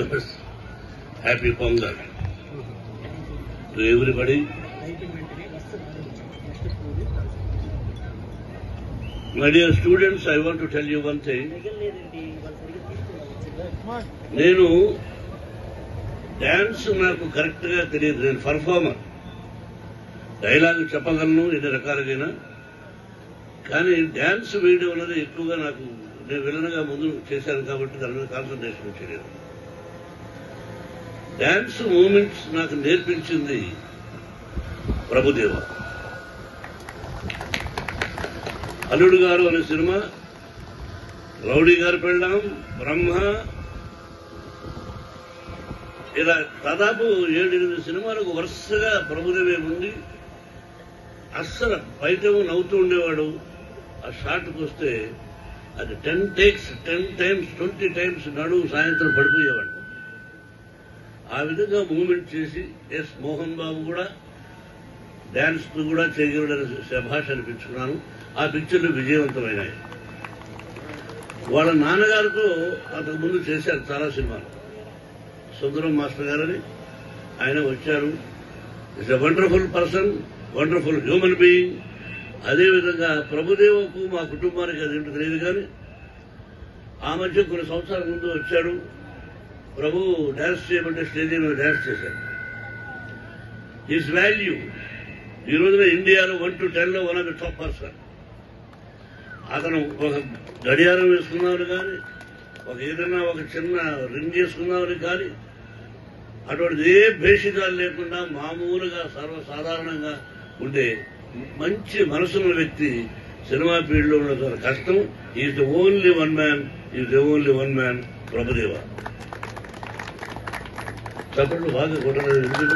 Advance happy Pongal to everybody my dear students I want to tell you one thing నేను dance నాకు correct గా తెలియదు నేను performer dialogue చెప్పగలను ఎన్ని రకాలుగైనా కానీ డాన్స్ వేయడం అనేది ఎక్కువగా నాకు నేను విలనగా ముందు చేశాను కాబట్టి దాని మీద కాన్సన్ట్రేషన్ చేయలేదు డాన్స్ మూమెంట్స్ నాకు నేర్పించింది ప్రభుదేవ అల్లుడు గారు అనే సినిమా రౌడీ గారు పెళ్ళాం బ్రహ్మ ఇలా దాదాపు ఏడెనిమిది సినిమాలకు వరుసగా ప్రభుదేవే ఉండి అస్సలు బయట నవ్వుతూ ఉండేవాడు ఆ షాట్కి వస్తే అది ten takes ten times twenty times నడువు సాయంత్రం పడిపోయేవాడు ఆ విధంగా మూమెంట్ చేసి ఎస్ మోహన్ బాబు కూడా డాన్స్ కూడా చేయగలడని శభాష్ అనిపించుకున్నాను ఆ పిక్చర్లు విజయవంతమైనాయి వాళ్ళ నాన్నగారితో అంతకు ముందు చేశారు చాలా సినిమాలు సుందరం మాస్టర్ గారని ఆయన వచ్చారు it's a wonderful person wonderful human being అదేవిధంగా ప్రభుదేవకు మా కుటుంబానికి అది ఏంటో తెలియదు కానీ ఆ మధ్య కొన్ని సంవత్సరాల ముందు వచ్చాడు ప్రభు డాన్స్ చేయమంటే స్టేజ్ మీద డాన్స్ చేశాడు ఈజ్ వాల్యూ ఈ రోజున ఇండియాలో వన్ టు టెన్ లో one of the top person అతను ఒక గడియారం వేసుకున్నామని కానీ ఒక ఏదైనా ఒక చిన్న రింగ్ చేసుకున్నామని కానీ అటువంటి ఏ భేషికాలు లేకుండా మామూలుగా సర్వసాధారణంగా ఉండే మంచి మనసున్న వ్యక్తి సినిమా ఫీల్డ్ లో ఉన్న చాలా కష్టం is the only one man is the only one man Prabhudeva చప్పట్లు బాగా కొట్టలేదు ఎందుకు?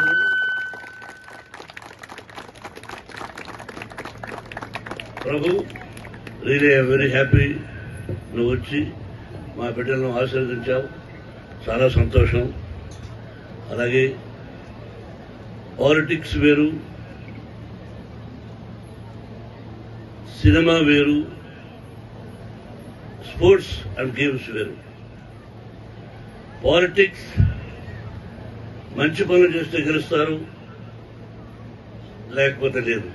Prabhu really I very happy నువ్వు వచ్చి మా బిడ్డలను ఆశీర్వదించావు చాలా సంతోషం అలాగే పాలిటిక్స్ వేరు సినిమా వేరు స్పోర్ట్స్ అండ్ గేమ్స్ వేరు పాలిటిక్స్ మంచి పనులు చేస్తే గెలుస్తారు లేకపోతే లేదు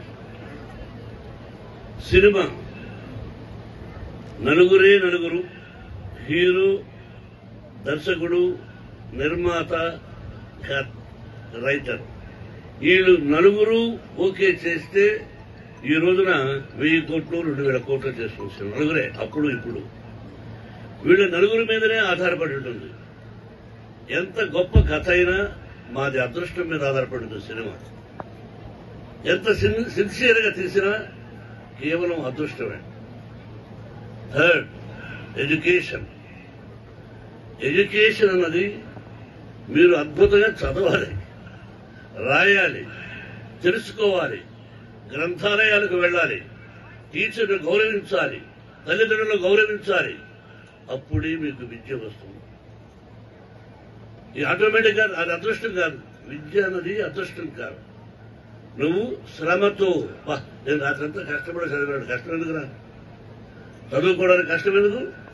సినిమా నలుగురే నలుగురు హీరో దర్శకుడు నిర్మాత క- రైటర్ వీళ్ళు నలుగురు ఓకే చేస్తే ఈ రోజున వెయ్యి కోట్లు రెండు వేల కోట్లు చేసుకొచ్చారు నలుగురే అప్పుడు ఇప్పుడు వీళ్ళ నలుగురి మీదనే ఆధారపడి ఉంటుంది ఎంత గొప్ప కథ అయినా మాది అదృష్టం మీద ఆధారపడి ఉంటుంది సినిమా ఎంత సిన్- సిన్సియర్గా తీసినా కేవలం అదృష్టమే థర్డ్ ఎడ్యుకేషన్ ఎడ్యుకేషన్ అన్నది మీరు అద్భుతంగా చదవాలి రాయాలి తెలుసుకోవాలి గ్రంథాలయాలకు వెళ్ళాలి టీచర్ను గౌరవించాలి తల్లిదండ్రులను గౌరవించాలి అప్పుడే మీకు విద్య వస్తుంది ఇది ఆటోమేటిక్ గా అది అదృష్టం కాదు విద్య అన్నది అదృష్టం కాదు నువ్వు శ్రమతో "వా, నేను రాత్రంతా కష్టపడి చదివాడు కష్టం ఎందుకురా చదువుకోవడానికి కష్టం ఎందుకు